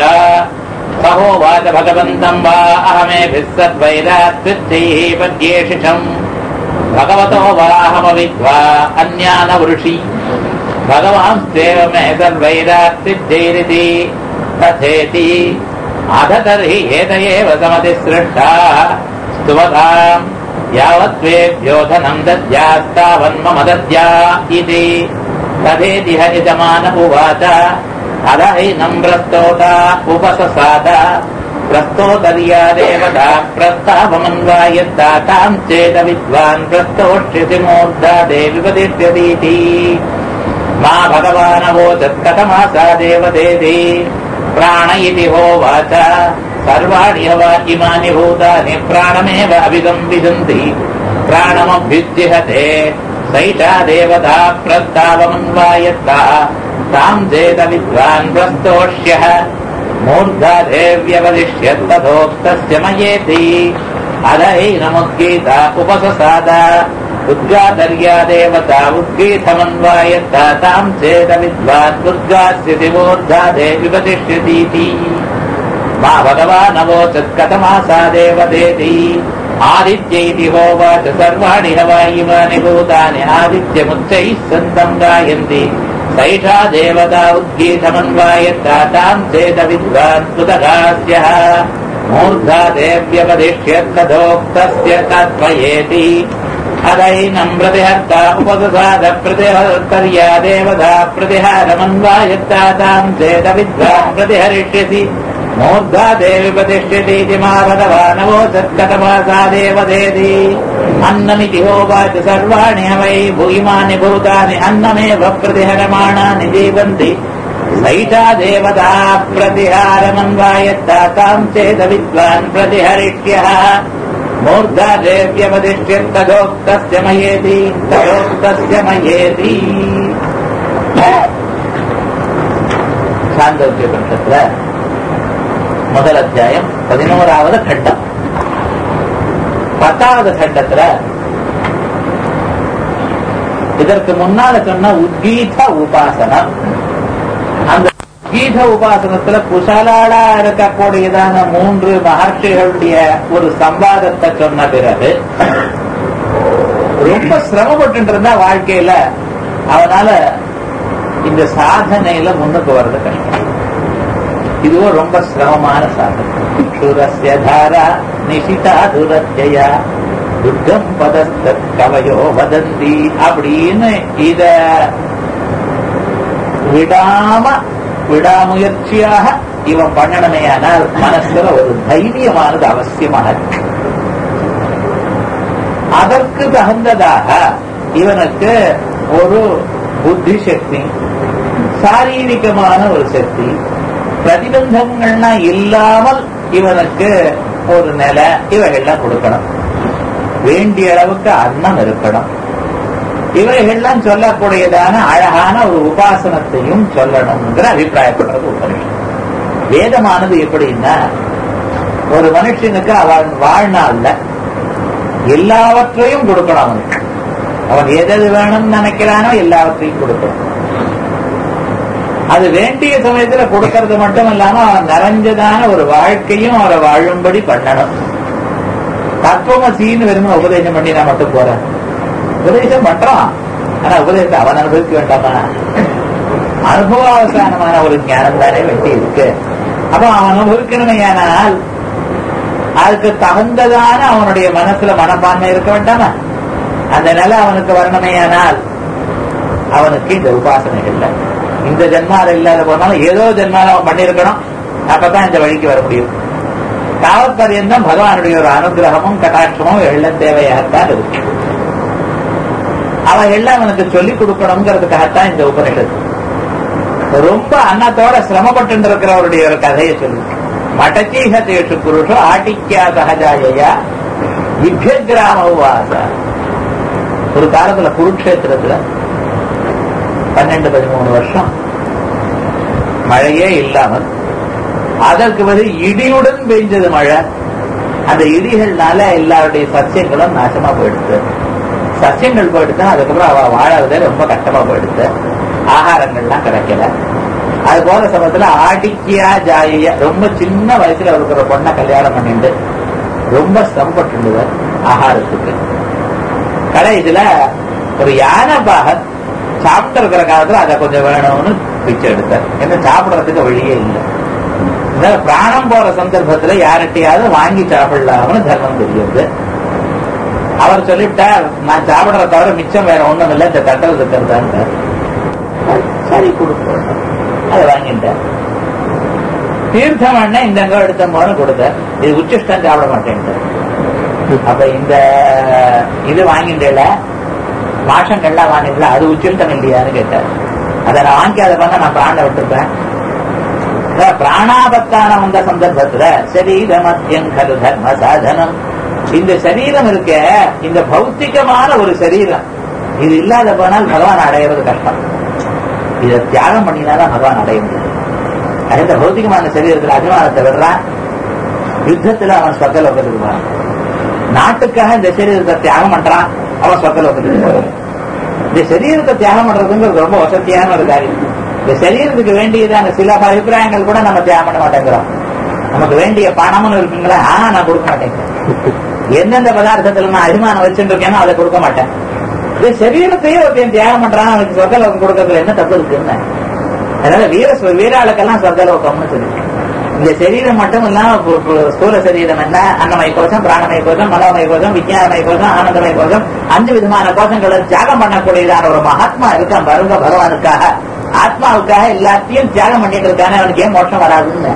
स होवाच भगवन्तम् वा अहमेभिः सद्वैरात्वित्यैः पद्येषिषम् भगवतो वाहमविद्वा अन्यानवृषि भगवांस्तेव मे सर्वैरात्विद्यैरिति तथेति अथ तर्हि एत एव समतिसृष्टाः स्तुवताम् यावत्त्वेभ्यो धनम् दद्यास्तावन्मम दद्या इति तथेति हरितमान उवाच अधैनम् प्रस्तोता उपससाद प्रस्तोतर्या देवता प्रस्तावमन्वायत्ता ताम् चेद विद्वान् प्रस्तोष्यति मूर्धा देविपदिष्यतीति मा भगवानवोचत् कथमासा देवतेति प्राण इति होवाच सर्वाणि हव इमानि भूतानि प्राणमेव अभिगम् विदन्ति प्राणमभ्युज्जिहते सैषा देवता प्रस्तावमन्वायत्ता ताम् चेत विद्वान् प्रस्तोष्यः मूर्धा देव्यवदिष्यत्तथोक्तस्य मयेति अधैनमुद्गीता उपससाद उद्गातर्या देवता उद्गीतमन्वायत्ता ताम् चेत विद्वान् उद्गास्यति मूर्धा देविपतिष्यतीति मा भगवानवोचत् कथमासा देवतेति आदित्यैति होवाच सर्वाणि हवायुमानि भूतानि आदित्यमुच्चैः सन्तम् गायन्ति सैषा देवता उद्गीतमन्वायत्ता ताम् चेत विद्वान् कृतगास्यः मूर्धा देव्यपदिष्यत्तथोक्तस्य तत्त्वयेति अदैनम् प्रतिहर्ता उपससाद प्रतिहर्तर्या देवता प्रतिहारमन्वायत्ता ताम् चेत विद्वान् प्रतिहरिष्यति मूर्धा देवि प्रतिष्ठतीति मा भगवानवोचत्कथमासा देवतेति अन्नमिति होवाच सर्वाणि वै भूयिमानि भूतानि अन्नमेव प्रतिहरमाणानि जीवन्ति सैषा देवता प्रतिहारमन्वायत्ता ताम् चेद विद्वान् प्रतिहरिष्यः मूर्धा देव्यपदिष्यत्तदोक्तस्य मयेति तदोक्तस्य मयेति சாந்தோக்கிய முதல் அத்தியாயம் பதினோராவது கண்டம் பத்தாவது கண்டத்துல இதற்கு முன்னால சொன்ன உத்கீத உபாசனம் அந்த உத்கீத உபாசனத்துல குசலாடா இருக்கக்கூடியதான மூன்று மகர்ஷிகளுடைய ஒரு சம்பாதத்தை சொன்ன பிறகு ரொம்ப சிரமப்பட்டு இருந்தா வாழ்க்கையில அவனால இந்த சாதனையில முன்னுக்கு வர்றது கஷ்டம் இதுவும் ரொம்ப சிரமமான சாதனை சுரஸ்ய தாரா நிஷிதா துரத்யா துர்கம் பதஸ்த கவயோ வதந்தி அப்படின்னு இத விடாம விடாமுயற்சியாக இவன் பண்ணணுமேயானால் மனசுல ஒரு தைரியமானது அவசியமாக இருக்கு. அதற்கு தகுந்ததாக இவனுக்கு ஒரு புத்தி சக்தி சாரீரிகமான ஒரு சக்தி பிரதிபந்தங்கள்லாம் இல்லாமல் இவனுக்கு ஒரு நிலை இவைகள்லாம் கொடுக்கணும் வேண்டிய அளவுக்கு அன்னம் இருக்கணும் இவைகள்லாம் சொல்லக்கூடியதான அழகான ஒரு உபாசனத்தையும் சொல்லணுங்கிற அபிப்பிராயப்படுறது உபனிஷம் வேதமானது எப்படின்னா ஒரு மனுஷனுக்கு அவன் வாழ்நாள்ல எல்லாவற்றையும் கொடுக்கணும் அவனுக்கு அவன் எது எது வேணும்னு நினைக்கிறானோ எல்லாவற்றையும் கொடுக்கணும் அது வேண்டிய சமயத்துல கொடுக்கறது மட்டும் இல்லாம அவன் நிறைஞ்சதான ஒரு வாழ்க்கையும் அவரை வாழும்படி பண்ணணும் தத்துவமசின்னு வெறும் உபதேசம் பண்ணி நான் மட்டும் போறேன் உபதேசம் பண்றான் ஆனா உபதேசத்தை அவன் அனுபவிக்க வேண்டாமா அனுபவாவசானமான ஒரு ஞானம் தானே வேண்டி இருக்கு அப்ப அவன் அனுபவிக்கணுமே ஆனால் அதுக்கு தகுந்ததான அவனுடைய மனசுல மனப்பான்மை இருக்க வேண்டாமா அந்த நிலை அவனுக்கு வரணுமேயானால் அவனுக்கு இந்த உபாசனைகள்ல இந்த ஜென்மால இல்லாத போனாலும் ஏதோ ஜென்மால அவன் பண்ணியிருக்கணும் அப்பதான் இந்த வழிக்கு வர முடியும் தாவப்பரியந்தம் பகவானுடைய ஒரு அனுகிரகமும் கட்டாட்சமும் எள்ளம் தேவையாகத்தான் இருக்கு அவன் எல்லாம் அவனுக்கு சொல்லிக் கொடுக்கணுங்கிறதுக்காகத்தான் இந்த உபநிஷத்து ரொம்ப அன்னத்தோட சிரமப்பட்டு இருக்கிறவருடைய ஒரு கதையை சொல்லு மடச்சீக தேஷு புருஷோ ஆட்டிக்கியா சகஜாயா இவ்ய கிராம உவாச ஒரு காலத்துல குருக்ஷேத்திரத்துல பன்னெண்டு பதிமூணு வருஷம் மழையே இல்லாமல் அதற்கு பதில் இடியுடன் பெய்ஞ்சது மழை அந்த இடிகள்னால எல்லாருடைய சசியங்களும் நாசமா போயிடுது சசியங்கள் போயிடுது அதுக்கப்புறம் அவ வாழறதே ரொம்ப கஷ்டமா போயிடுது ஆகாரங்கள்லாம் கிடைக்கல அது போன சமயத்துல ஆடிக்கியா ஜாயியா ரொம்ப சின்ன வயசுல இருக்கிற பொண்ணை கல்யாணம் பண்ணிட்டு ரொம்ப சிரமப்பட்டுடுவார் ஆகாரத்துக்கு கடைசியில ஒரு யானை பாகன் சாப்பிட்டு இருக்கிற காலத்துல அதை கொஞ்சம் வேணும்னு பிச்சை எடுத்தார் என்ன சாப்பிடறதுக்கு வழியே இல்லை அதாவது பிராணம் போற சந்தர்ப்பத்துல யார்கிட்டயாவது வாங்கி சாப்பிடலாம்னு தர்மம் தெரியுது அவர் சொல்லிவிட்டார் நான் சாப்பிடுறத தவிர மிச்சம் வேற ஒண்ணும் இல்லை இந்த தட்டல் இருக்கிறதான்னு சரி கொடுப்போம் அதை வாங்கிட்டேன் தீர்த்தம் அண்ணா இந்த அங்க எடுத்த போது கொடுத்தார் இது உச்சிஷ்டம் சாப்பிட மாட்டேன்ட்டார் அப்ப இந்த இது வாங்கிட்டேல மாஷங்கள்லாம் வாங்கிடல அது உச்சிஷ்டம் இல்லையான்னு கேட்டார் அதை நான் வாங்கிக்காத பண்ண நான் பிராண விட்டுருப்பேன் அதான் பிராணாபத்தான வந்த சந்தர்ப்பத்துல சரீரமத்தியம் கரு தர்ம சாதனம் இந்த சரீரம் இருக்க இந்த பௌத்திகமான ஒரு சரீரம் இது இல்லாத போனால் பகவான் அடையிறது கஷ்டம் இதை தியாகம் பண்ணினாதான் பகவான் அடைய முடியும் அது இந்த பௌத்திகமான சரீரத்தில் அபிமானத்தை விடுறான் யுத்தத்துல அவன் சொர்க்கலோகத்துக்கு போறான் நாட்டுக்காக இந்த சரீரத்தை தியாகம் பண்றான் அவன் சொர்க்கலோகத்துக்கு போறான் இந்த சரீரத்தை தியாகம் பண்றதுங்கிறது ரொம்ப வசதியான ஒரு காரியம் இந்த சரீரத்துக்கு வேண்டியதான சில அபிப்பிராயங்கள் கூட நம்ம தியாகம் பண்ண மாட்டேங்கிறோம் நமக்கு வேண்டிய பணம்னு இருக்குங்களா ஆனா நான் கொடுக்க மாட்டேங்கிறேன் எந்தெந்த பதார்த்தத்துல நான் அபிமானம் வச்சுட்டு இருக்கேனோ அதை கொடுக்க மாட்டேன் இது சரீரத்தையே ஒருத்தன் தியாகம் பண்றான் அவனுக்கு சொர்க்கலோகம் கொடுக்கறதுல என்ன தப்பு இருக்குன்னு அதனால வீர வீராளுக்கெல்லாம் சொர்க்கலோகம்னு சொல்லி இந்த சரீரம் மட்டும் இல்லாம பு- பு- ஸ்தூல சரீரம் என்ன அன்னமய கோஷம் பிராணமய கோஷம் மனோமய கோஷம் விஞ்ஞானமய கோஷம் ஆனந்தமய கோஷம் அஞ்சு விதமான கோஷங்களை தியாகம் பண்ணக்கூடியதான ஒரு மகாத்மா இருக்கான் பாருங்க பகவானுக்காக ஆத்மாவுக்காக எல்லாத்தையும் தியாகம் பண்ணிட்டு இருக்கானே அவனுக்கு ஏன் மோட்சம் வராதுன்னு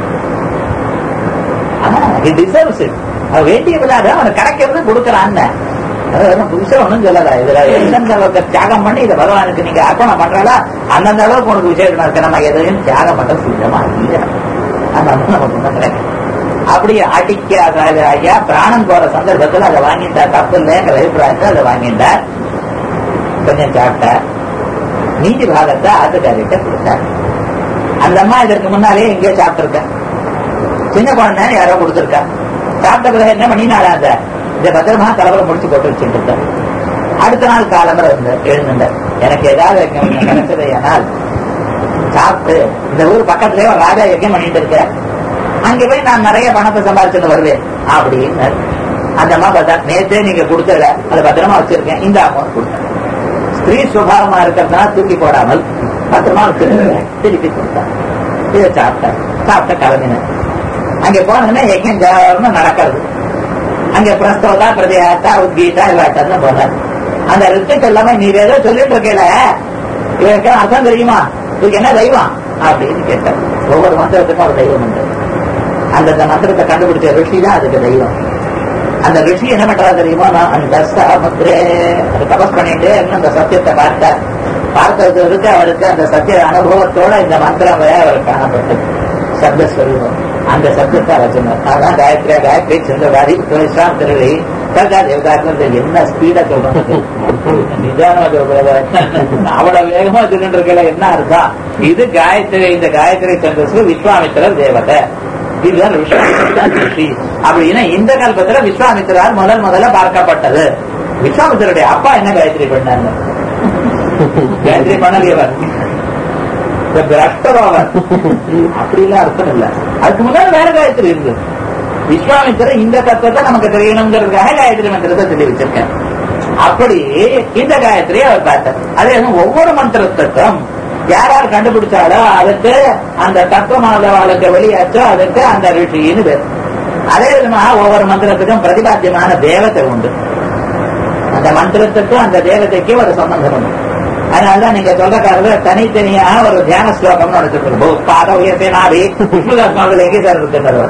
ஆனா he deserves it. அவன் வேண்டிய விழாத அவனுக்கு கிடைக்கிறது கொடுக்கறான்னு அது ஒண்ணும் புதுசா ஒண்ணும் சொல்லல இதுல எந்தெந்த அளவுக்கு தியாகம் பண்ணி இதை பகவானுக்கு நீங்க அர்ப்பணம் பண்றாளா அந்தந்த அளவுக்கு உனக்கு விசேஷமா இருக்கு நம்ம எதையும் தியாகம் பண்ற சுத்தமா இல்ல அதனால நமக்கு ஒண்ணும் கிடையாது அப்படி அடிக்காத ஐயா பிராணம் போற சந்தர்ப்பத்துல அதை வாங்கிட்டார் தப்பு இல்லைங்கிற அபிப்பிராயத்தை அதை வாங்கிட்டார் கொஞ்சம் சாப்பிட்டார் மீதி பாகத்தை ஆத்துக்காரிட்ட கொடுத்தார் அந்த அம்மா இதற்கு முன்னாலே எங்கேயோ சாப்பிட்டிருக்கேன் சின்ன குழந்தை யாரோ கொடுத்துருக்கா சாப்பிட்ட பிறகு என்ன பண்ணினாரா அந்த இந்த பத்திரமா தலைவரை முடிச்சு போட்டு வச்சுட்டு இருக்கார். அடுத்த நாள் காலம்பர எழுந்தார் எனக்கு ஏதாவது யஜ்ஞம் கிடைச்சது ஆனால் சாப்பிட்டு இந்த ஊர் பக்கத்துலயே ஒரு ராஜா யஜ்ஞம் பண்ணிட்டு இருக்க அங்க போய் நான் நிறைய பணத்தை சம்பாதிச்சுட்டு வருவேன் அப்படின்னு அந்த அம்மா பார்த்தா நேத்தே நீங்க கொடுத்தத அதை பத்திரமா வச்சிருக்கேன் இந்த அமௌண்ட் கொடுத்தேன் ஸ்திரீ சுபாவமா இருக்கிறதுனால தூக்கி போடாமல் பத்திரமா வச்சிருக்கேன் திருப்பி கொடுத்தேன் இதை சாப்பிட்டேன் சாப்பிட்ட கிளம்பினேன் அங்க போனதுன்னா யஜ்ஞம் ஜாகரமா நடக்கிறது அங்க பிரஸ்தோதா பிரதியாத்தா உத்கீதா இவாட்டன்னு போனார் அந்த ரித்துக்கு எல்லாமே நீ ஏதோ சொல்லிட்டு இருக்கல இவருக்கு அர்த்தம் தெரியுமா இதுக்கு என்ன தெய்வம் அப்படின்னு கேட்டார் ஒவ்வொரு மந்திரத்துக்கும் ஒரு தெய்வம் உண்டு அந்த மந்திரத்தை கண்டுபிடிச்ச ரிஷி தான் அதுக்கு தெய்வம் அந்த ரிஷி என்ன பண்றா தெரியுமா நான் அந்த சமுத்திரே அது தபஸ் பண்ணிட்டு இன்னும் அந்த சத்தியத்தை பார்த்தார் பார்த்தது இருக்கு அவருக்கு அந்த சத்திய அனுபவத்தோட இந்த மந்திரம் அவர் காணப்பட்டது சப்தஸ்வரூபம் அந்த சப்தத்தை அவர் சொன்னார் அதான் காயத்ரியா காயத்ரி சந்திரவாதி விஸ்வாம் திருவி கர்கா தேவதாக்கு என்ன ஸ்பீடா சொல்றாங்க நிதானமா சொல்றது அவ்வளவு வேகமா சொல்லிட்டு இருக்கல என்ன அர்த்தம் இது காயத்ரி இந்த காயத்ரி சந்திரசு விஸ்வாமித்திரர் தேவதை இதுதான் விஸ்வாமித்திரர் ரிஷி அப்படின்னா இந்த கல்பத்துல விஸ்வாமித்திரார் முதல் முதல்ல பார்க்கப்பட்டது விஸ்வாமித்திரருடைய அப்பா என்ன காயத்ரி பண்ணாங்க காயத்ரி பண்ணலையவர் இந்த பிரஷ்டரோவர் அப்படிலாம் அர்த்தம் இல்ல அதுக்கு முன்னாடி வேற காயத்ரி இருக்கு விஸ்வாமித்திரர் இந்த தத்துவத்தை நமக்கு தெரியணுங்கிறதுக்காக காயத்ரி மந்திரத்தை சொல்லி வச்சிருக்கேன் அப்படி இந்த காயத்ரியை அவர் பார்த்தார் அதே மாதிரி ஒவ்வொரு மந்திரத்துக்கும் யார் யார் கண்டுபிடிச்சாலோ அதுக்கு அந்த தத்துவமானவர்களுக்கு வெளியாச்சோ அதுக்கு அந்த ரிஷின்னு பேர் அதே விதமாக ஒவ்வொரு மந்திரத்துக்கும் பிரதிபாத்தியமான தேவதை உண்டு அந்த மந்திரத்துக்கும் அந்த தேவதைக்கு ஒரு சம்பந்தம் உண்டு அதனாலதான் நீங்க சொல்ற காலத்துல தனித்தனியாக ஒரு தியான ஸ்லோகம்னு நினைச்சிருக்கோம் பாத உயர்த்தினாவே விஷ்ணுதாத்மாவில் எங்கே சார் இருக்கின்றது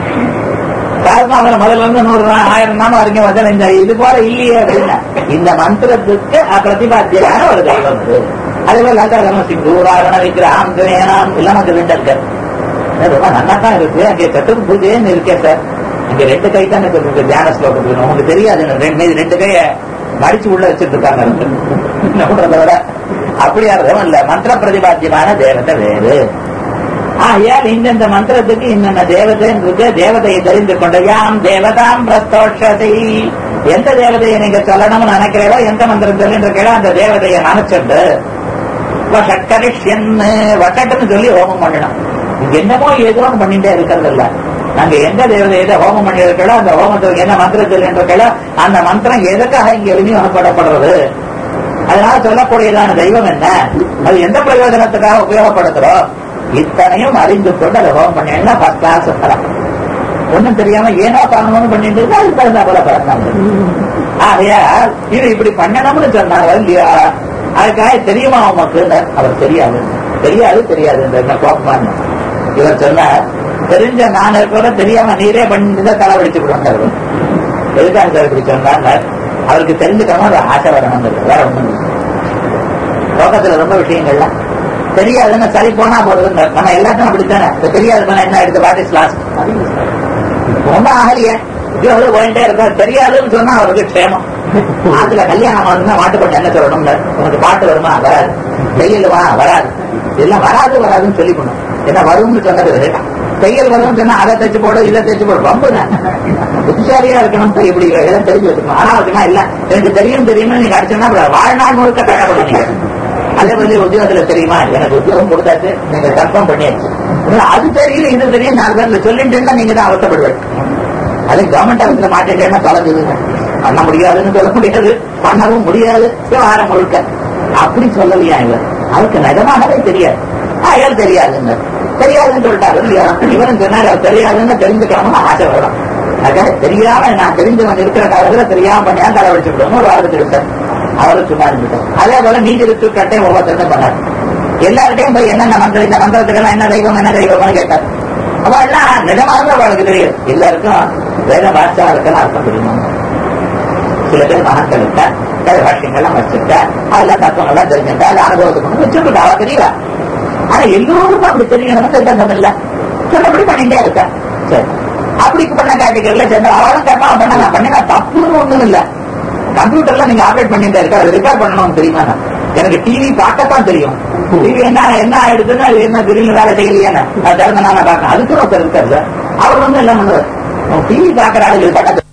காரணம் முதல்ல இருந்து நூறு நாள் ஆயிரம் நாள் வரைக்கும் வந்து இந்த இது போல இல்லையே அப்படின்னா இந்த மந்திரத்துக்கு பிரதிபாத்தியான ஒரு தெய்வம் இது அதே மாதிரி லதாகரம் சிங்கூராகண விக்கிரகம் துணேனாம் எல்லாம் அங்க ரெண்டு இருக்கு ரொம்ப நல்லா தான் இருக்கு அங்கே சத்துரு பூஜைன்னு இருக்கே சார் அங்க ரெண்டு கை தானே இருக்கு தியான ஸ்லோகத்துக்கு உங்களுக்கு தெரியாது எனக்கு ரெண்டு மீதி ரெண்டு கைய மடிச்சு உள்ள வச்சிட்டு இருக்காங்க நம்புறத விட அப்படியா அர்த்தம் இல்ல மந்திர பிரதிபாத்தியமான தேவதை வேறு ஆகையால் இந்தந்த மந்திரத்துக்கு இன்னென்ன தேவதை இருக்கு தேவதையை தெரிந்து கொண்ட யாம் தேவதாம் பிரஸ்தோஷதை எந்த தேவதையை நீங்க சொல்லணும்னு நினைக்கிறீரோ எந்த மந்திரம் சொல்லிட்டு அந்த தேவதையை நினைச்சிட்டு வஷக்கரிஷ்யன்னு வட்டட்டுன்னு சொல்லி ஹோமம் பண்ணணும் இங்க என்னமோ ஏதோ பண்ணிட்டே இருக்கிறது இல்ல நாங்க எந்த தேவதையை ஹோமம் பண்ணி இருக்கோ அந்த ஹோமத்துக்கு என்ன மந்திரம் சொல்லிட்டு அந்த மந்திரம் எதுக்காக இங்க விநியோகப்படப்படுறது அதனால சொல்லக்கூடியதான தெய்வம் என்ன அது எந்த பிரயோஜனத்துக்காக உபயோகப்படுத்துறோம் இத்தனையும் அறிந்து கொண்டு அதை ஹோமம் பண்ணீங்கன்னா ஃபர்ஸ்ட் கிளாஸ் தரம் ஒண்ணும் தெரியாம ஏனோ பண்ணணும்னு பண்ணிட்டு இருந்தா அதுக்கு தகுந்த போல பறந்தாங்க ஆகையால் இது இப்படி பண்ணணும்னு சொன்னாங்க இல்லையா அதுக்காக தெரியுமா உமக்கு அவர் தெரியாது தெரியாது தெரியாது இந்த கோபமான இவர் சொன்னார் தெரிஞ்ச நான் இருக்கிற தெரியாம நீரே பண்ணிட்டு தலை வெடிச்சு விடுவாங்க எதுக்காக சார் இப்படி சொன்னார் அவருக்கு தெரிஞ்சுக்கணும் அது ஆசை வரணும் வேற ஒண்ணும் இல்லை லோகத்துல ரொம்ப விஷயங்கள்லாம் தெரியாதுன்னு சரி போனா போறது நம்ம எல்லாத்தையும் அப்படித்தானே இப்ப தெரியாது பண்ண என்ன எடுத்து வாட் இஸ் லாஸ்ட் ரொம்ப ஆகலையே இவ்வளவு போயிட்டே இருக்கா தெரியாதுன்னு சொன்னா அவருக்கு க்ஷேமம் அதுல கல்யாணம் வந்து மாட்டுப்பட்டு என்ன சொல்லணும்ல உனக்கு பாட்டு வருமா வராது தையலுமா வராது இதெல்லாம் வராது வராதுன்னு சொல்லிக்கணும் என்ன வரும்னு சொன்னது தையல் வரும்னு சொன்னா அதை தைச்சு போடு இதை தைச்சு போடு ரொம்ப புத்திசாலியா இருக்கணும் இப்படி இதெல்லாம் தெரிஞ்சு வச்சுக்கணும் அனாவசியமா இல்ல எனக்கு தெரியும் தெரியும்னு நீங்க அடிச்சோம்னா வாழ்நாள் முழுக்க கட்டப்படுவீங்க அதே மாதிரி உத்தியோகத்துல தெரியுமா எனக்கு உத்தியோகம் கொடுத்தாச்சு நீங்க கன்ஃபார்ம் பண்ணியாச்சு அது தெரியல இது தெரியும் நாலு பேர்ல சொல்லிட்டு இருந்தா நீங்க தான் அவசப்படுவேன் அது கவர்மெண்ட் ஆஃபீஸ்ல மாட்டேன்னா தொலைஞ்சதுங்க பண்ண முடியாதுன்னு சொல்ல முடியாது பண்ணவும் முடியாது விவகாரம் முழுக்க அப்படி சொல்லலையா இவர் அவருக்கு நிஜமாகவே தெரியாது அயல் தெரியாதுங்க தெரியாதுன்னு சொல்லிட்டாரு இல்லையா இவரும் சொன்னாரு அவர் தெரியாதுன்னு தெரிஞ்சுக்கணும்னு ஆசை வரலாம் அதுக்காக தெரியாம நான் தெரிஞ்சவன் இருக்கிற காலத்துல தெரியாம பண்ணியா தலை வச்சு விடுவோம் ஒரு வாரத்துக்கு எடுத்தார் அவரும் சும்மா இருந்துட்டார் அதே போல நீதி ரித்து கட்டையும் ஒவ்வொருத்தரும் பண்ணார் எல்லார்ட்டையும் போய் என்னென்ன மந்திரம் இந்த மந்திரத்துக்கெல்லாம் என்ன தெய்வம் என்ன தெய்வம்னு கேட்டார் அவெல்லாம் நிஜமாக அவளுக்கு தெரியும் எல்லாருக்கும் வேத பாஷாவுக்கெல்லாம் அர்த்தம் தெரியுமா சில பேர் மகன்களுக்க வேத பாஷ்யங்கள்லாம் வச்சிருக்க அதெல்லாம் தத்துவங்கள்லாம் தெரிஞ்சுட்டா அது அனுபவத்துக்கு வச்சுட்டு அவ தெரியல ஆனா எல்லோருக்கும் அப்படி தெரியணும்னு தெரிஞ்சது இல்ல சொல்லப்படி பண்ணிட்டே இருக்க சரி அப்படி பண்ண காட்டிக்கல சேர்ந்து அவளும் கேட்பா பண்ண நான் பண்ணினா தப்புன்னு ஒண்ணும் இல்ல கம்ப்யூட்டர்ல நீங்க ஆப்ரேட் பண்ணிட்டு இருக்க அதை ரிப்பேர் பண்ணணும்னு தெரியுமா எனக்கு டிவி பார்க்கத்தான் தெரியும் டிவி என்ன என்ன ஆயிடுதுன்னு அது என்ன திடீர்னு வேலை செய்யலையானே அது திறந்த நான் பார்க்கணும் அதுக்கு ஒருத்தர் இருக்காரு சார் அவர் வந்து என்ன பண்றாரு டிவி பார்க்கற ஆளுகள் பக்கத்துல